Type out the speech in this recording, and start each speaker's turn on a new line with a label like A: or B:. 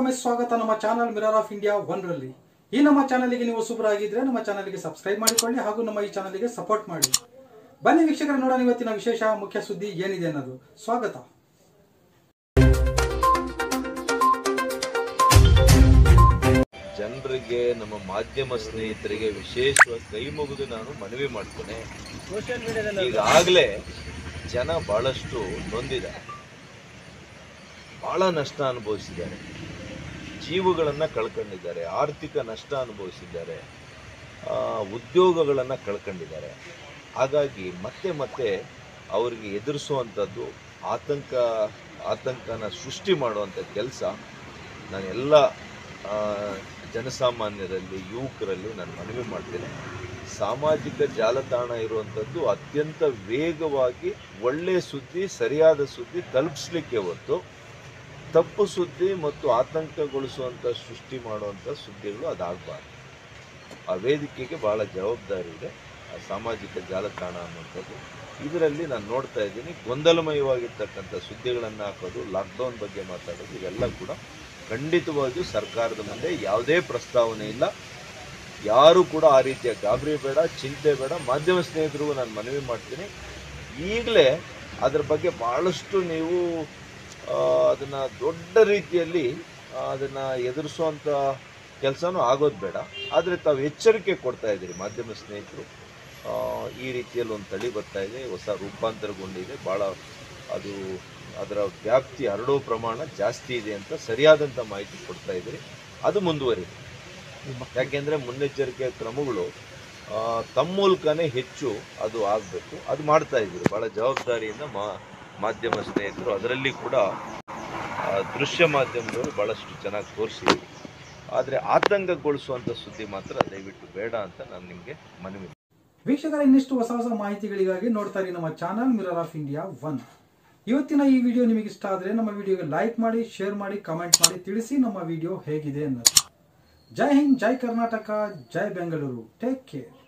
A: ಮತ್ತೊಮ್ಮೆ ಸ್ವಾಗತ ನಮ್ಮ channel mirror of India one ರಲ್ಲಿ ಈ ನಮ್ಮ ಚಾನಲ್ಗೆ ನೀವು ಸೂಪರ್ ಆಗಿದ್ರೆ ನಮ್ಮ ಚಾನಲ್ಗೆ ಸಬ್ಸ್ಕ್ರೈಬ್ ಮಾಡಿಕೊಳ್ಳಿ ಹಾಗೂ ನಮ್ಮ ಈ ಚಾನಲ್ಗೆ ಸಪೋರ್ಟ್ ಮಾಡಿ ಬನ್ನಿ ವೀಕ್ಷಕರ ನೋಡೋಣ ಇವತ್ತಿನ ವಿಶೇಷ ಮುಖ್ಯ ಸುದ್ದಿ ಏನಿದೆ ಅನ್ನೋದು ಸ್ವಾಗತ
B: ಜನರಿಗೆ ನಮ್ಮ ಮಾಧ್ಯಮ ಸ್ನೇಹಿತರಿಗೆ ವಿಶೇಷವಾಗಿ ಕೈ ಮುಗಿದು ನಾನು ಮನವಿ ಮಾಡ್ತೇನೆ ಈಗಾಗಲೇ ಜನ ಬಹಳಷ್ಟು ನೊಂದಿದ್ದಾರೆ ಬಹಳ ನಷ್ಟ ಅನುಭವಿಸಿದ್ದಾರೆ ಜೀವಗಳನ್ನು ಕಳ್ಕೊಂಡಿದ್ದಾರೆ ಆರ್ಥಿಕ ನಷ್ಟ ಅನುಭವಿಸಿದ್ದಾರೆ ಆ, ಉದ್ಯೋಗಗಳನ್ನು ಕಳ್ಕೊಂಡಿದ್ದಾರೆ ಹಾಗಾಗಿ ಮತ್ತೆ ಮತ್ತೆ ಅವರಿಗೆ ಎದುರಿಸುವಂಥದ್ದು ಆತಂಕ ಆತಂಕನ ಸೃಷ್ಟಿ ಮಾಡುವಂಥ ಕೆಲಸ ನಾನು ಎಲ್ಲ ಆ, ಜನಸಾಮಾನ್ಯರಲ್ಲಿ ಯುವಕರಲ್ಲಿ ನಾನು ಮನವಿ ಮಾಡ್ತೇನೆ ಸಾಮಾಜಿಕ ಜಾಲತಾಣ ಇರುವಂಥದ್ದು ಅತ್ಯಂತ ವೇಗವಾಗಿ ಒಳ್ಳೆಯ ಸುದ್ದಿ ಸರಿಯಾದ ಸುದ್ದಿ ತಲುಪಿಸ್ಲಿಕ್ಕೆ ಹೊತ್ತು ತಪ್ಪು ಸುದ್ದಿ ಮತ್ತು ಆತಂಕಗೊಳಿಸುವಂಥ ಸೃಷ್ಟಿ ಮಾಡುವಂಥ ಸುದ್ದಿಗಳು ಅದಾಗಬಾರ್ದು ಆ ವೇದಿಕೆಗೆ ಬಹಳ ಜವಾಬ್ದಾರಿ ಇದೆ ಆ ಸಾಮಾಜಿಕ ಜಾಲತಾಣ ಅನ್ನುವಂಥದ್ದು ಇದರಲ್ಲಿ ನಾನು ನೋಡ್ತಾ ಇದ್ದೀನಿ ಗೊಂದಲಮಯವಾಗಿರ್ತಕ್ಕಂಥ ಸುದ್ದಿಗಳನ್ನು ಹಾಕೋದು ಲಾಕ್ಡೌನ್ ಬಗ್ಗೆ ಮಾತಾಡೋದು ಇವೆಲ್ಲ ಕೂಡ ಖಂಡಿತವಾಗಿಯೂ ಸರ್ಕಾರದ ಮುಂದೆ ಯಾವುದೇ ಪ್ರಸ್ತಾವನೆ ಇಲ್ಲ ಯಾರು ಕೂಡ ಆ ರೀತಿಯ ಗಾಬರಿ ಬೇಡ ಚಿಂತೆ ಬೇಡ ಮಾಧ್ಯಮ ಸ್ನೇಹಿತರಿಗೂ ನಾನು ಮನವಿ ಮಾಡ್ತೀನಿ ಈಗಲೇ ಅದ್ರ ಬಗ್ಗೆ ಭಾಳಷ್ಟು ನೀವು ಆ, ಅದನ್ನ ದೊಡ್ಡ ರೀತಿಯಲ್ಲಿ ಆ, ಅದನ್ನ ಎದುರಿಸುವಂಥ ಕೆಲಸನೂ ಆಗೋದು ಬೇಡ ಆದರೆ ತಾವು ಎಚ್ಚರಿಕೆ ಕೊಡ್ತಾ ಇದ್ದೀರಿ ಮಾಧ್ಯಮ ಸ್ನೇಹಿತರು ಆ, ಈ ರೀತಿಯಲ್ಲಿ ಒಂದು ತಳಿ ಬರ್ತಾ ಇದೆ ಹೊಸ ರೂಪಾಂತರಗೊಂಡಿದೆ ಭಾಳ ಅದು ಅದರ ವ್ಯಾಪ್ತಿ ಹರಡೋ ಪ್ರಮಾಣ ಜಾಸ್ತಿ ಇದೆ ಅಂತ ಸರಿಯಾದಂಥ ಮಾಹಿತಿ ಕೊಡ್ತಾ ಇದ್ದೀರಿ ಅದು ಮುಂದುವರಿದೆ ಯಾಕೆಂದರೆ ಮುನ್ನೆಚ್ಚರಿಕೆ ಕ್ರಮಗಳು ಆ, ತಮ್ಮ ಮೂಲಕನೇ ಹೆಚ್ಚು ಅದು ಆಗಬೇಕು ಅದು ಮಾಡ್ತಾ ಇದ್ದೀರಿ ಭಾಳ ಜವಾಬ್ದಾರಿಯಿಂದ ಮಾ ಮಾಧ್ಯಮ ಸ್ನೇಹಿತರು ಅದರಲ್ಲಿ ಕೂಡ ಆ, ದೃಶ್ಯ ಮಾಧ್ಯಮದವರು ಭಾಳಷ್ಟು ಚೆನ್ನಾಗಿ ತೋರಿಸಿದ್ದೀರಿ ಆದರೆ ಆತಂಕಗೊಳಿಸುವಂಥ ಸುದ್ದಿ ಮಾತ್ರ ದಯವಿಟ್ಟು ಬೇಡ ಅಂತ ನಾನು ನಿಮಗೆ ಮನವಿ
A: ವೀಕ್ಷಕರ ಇನ್ನಿಷ್ಟು ಹೊಸ ಹೊಸ ಮಾಹಿತಿಗಳಿಗಾಗಿ ನೋಡ್ತಾ ಇರಿ ನಮ್ಮ channel mirror of India one ಇವತ್ತಿನ ಈ ವಿಡಿಯೋ ನಿಮಗೆ ಇಷ್ಟ ಆದರೆ ನಮ್ಮ ವಿಡಿಯೋಗೆ ಲೈಕ್ ಮಾಡಿ ಶೇರ್ ಮಾಡಿ ಕಮೆಂಟ್ ಮಾಡಿ ತಿಳಿಸಿ ನಮ್ಮ ವಿಡಿಯೋ ಹೇಗಿದೆ ಅನ್ನೋದು ಜೈ ಹಿಂದ್ ಜೈ ಕರ್ನಾಟಕ ಜೈ ಬೆಂಗಳೂರು ಟೇಕ್ ಕೇರ್